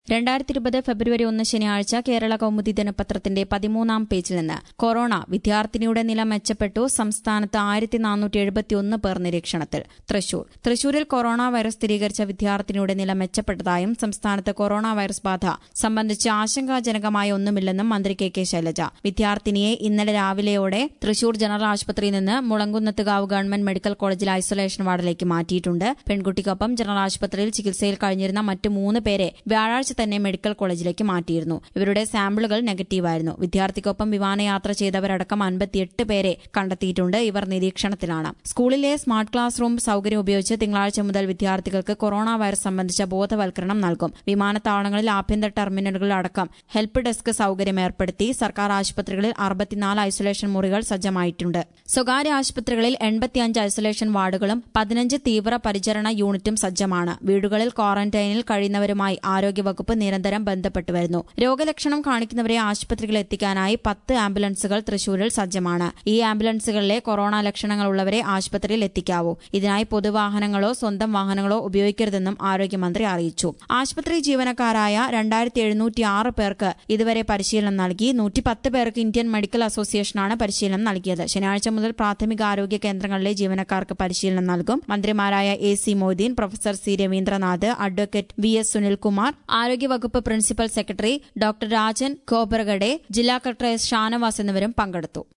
രണ്ടായിരത്തി ഇരുപത് ഫെബ്രുവരി ഒന്ന് ശനിയാഴ്ച കേരള കൗമുദി ദിനപത്രത്തിന്റെ പതിമൂന്നാം പേജിൽ നിന്ന് കൊറോണ വിദ്യാർത്ഥിനിയുടെ നില മെച്ചപ്പെട്ടു സംസ്ഥാനത്ത് ആയിരത്തി നാനൂറ്റി എഴുപത്തിയൊന്ന് പേർ നിരീക്ഷണത്തിൽ തൃശൂർ തൃശൂരിൽ കൊറോണ വൈറസ് സ്ഥിരീകരിച്ച വിദ്യാർത്ഥിനിയുടെ നില മെച്ചപ്പെട്ടതായും സംസ്ഥാനത്ത് കൊറോണ വൈറസ് ബാധ സംബന്ധിച്ച് ആശങ്കാജനകമായ ഒന്നുമില്ലെന്നും മന്ത്രി കെ കെ ശൈലജ വിദ്യാർത്ഥിനിയെ ഇന്നലെ രാവിലെയോടെ തൃശൂർ ജനറൽ ആശുപത്രിയിൽ നിന്ന് മുളങ്കുന്നത്തുകാവ് ഗവൺമെന്റ് മെഡിക്കൽ കോളേജിൽ ഐസൊലേഷൻ വാർഡിലേക്ക് മാറ്റിയിട്ടുണ്ട് പെൺകുട്ടിക്കൊപ്പം ജനറൽ ആശുപത്രിയിൽ ചികിത്സയിൽ കഴിഞ്ഞിരുന്ന മറ്റ് മൂന്ന് പേരെ വ്യാഴാഴ്ച തന്നെ മെഡിക്കൽ കോളേജിലേക്ക് മാറ്റിയിരുന്നു ഇവരുടെ സാമ്പിളുകൾ നെഗറ്റീവായിരുന്നു വിദ്യാർത്ഥിക്കൊപ്പം വിമാനയാത്ര ചെയ്തവരടക്കം അൻപത്തിയെട്ട് പേരെ കണ്ടെത്തിയിട്ടുണ്ട് ഇവർ നിരീക്ഷണത്തിലാണ് സ്കൂളിലെ സ്മാർട്ട് ക്ലാസ് റൂം സൌകര്യം ഉപയോഗിച്ച് തിങ്കളാഴ്ച മുതൽ വിദ്യാർത്ഥികൾക്ക് കൊറോണ വൈറസ് സംബന്ധിച്ച ബോധവൽക്കരണം നൽകും വിമാനത്താവളങ്ങളിൽ ആഭ്യന്തര ടെർമിനലുകളിൽ അടക്കം ഹെൽപ്പ് ഡെസ്ക് സൌകര്യം ഏർപ്പെടുത്തി സർക്കാർ ആശുപത്രികളിൽ അറുപത്തിനാല് ഐസൊലേഷൻ മുറികൾ സജ്ജമായിട്ടുണ്ട് സ്വകാര്യ ആശുപത്രികളിൽ എൺപത്തിയഞ്ച് ഐസൊലേഷൻ വാർഡുകളും പതിനഞ്ച് തീവ്ര പരിചരണ യൂണിറ്റും സജ്ജമാണ് വീടുകളിൽ ക്വാറന്റൈനിൽ കഴിയുന്നവരുമായി ആരോഗ്യവകുപ്പ് നിരന്തരം ബന്ധപ്പെട്ടു വരുന്നു രോഗലക്ഷണം കാണിക്കുന്നവരെ ആശുപത്രികളിൽ എത്തിക്കാനായി പത്ത് ആംബുലൻസുകൾ തൃശൂരിൽ സജ്ജമാണ് ഈ ആംബുലൻസുകളിലെ കൊറോണ ലക്ഷണങ്ങളുള്ളവരെ ആശുപത്രിയിൽ എത്തിക്കാവൂ ഇതിനായി പൊതുവാഹനങ്ങളോ സ്വന്തം വാഹനങ്ങളോ ഉപയോഗിക്കരുതെന്നും ആരോഗ്യമന്ത്രി അറിയിച്ചു ആശുപത്രി ജീവനക്കാരായ രണ്ടായിരത്തി എഴുന്നൂറ്റി ആറ് പേർക്ക് ഇതുവരെ പരിശീലനം നൽകി നൂറ്റി പത്ത് പേർക്ക് ഇന്ത്യൻ മെഡിക്കൽ അസോസിയേഷനാണ് പരിശീലനം നൽകിയത് ശനിയാഴ്ച മുതൽ പ്രാഥമിക ആരോഗ്യ കേന്ദ്രങ്ങളിലെ ജീവനക്കാർക്ക് പരിശീലനം നൽകും മന്ത്രിമാരായ A C Moideen professor C Raveendranath advocate V S Sunilkumar ആരോഗ്യവകുപ്പ് principal secretary doctor Rajan Khobragade ജില്ലാ കളക്ടർ എസ് ഷാനവാസ് എന്നിവരും പങ്കെടുത്തു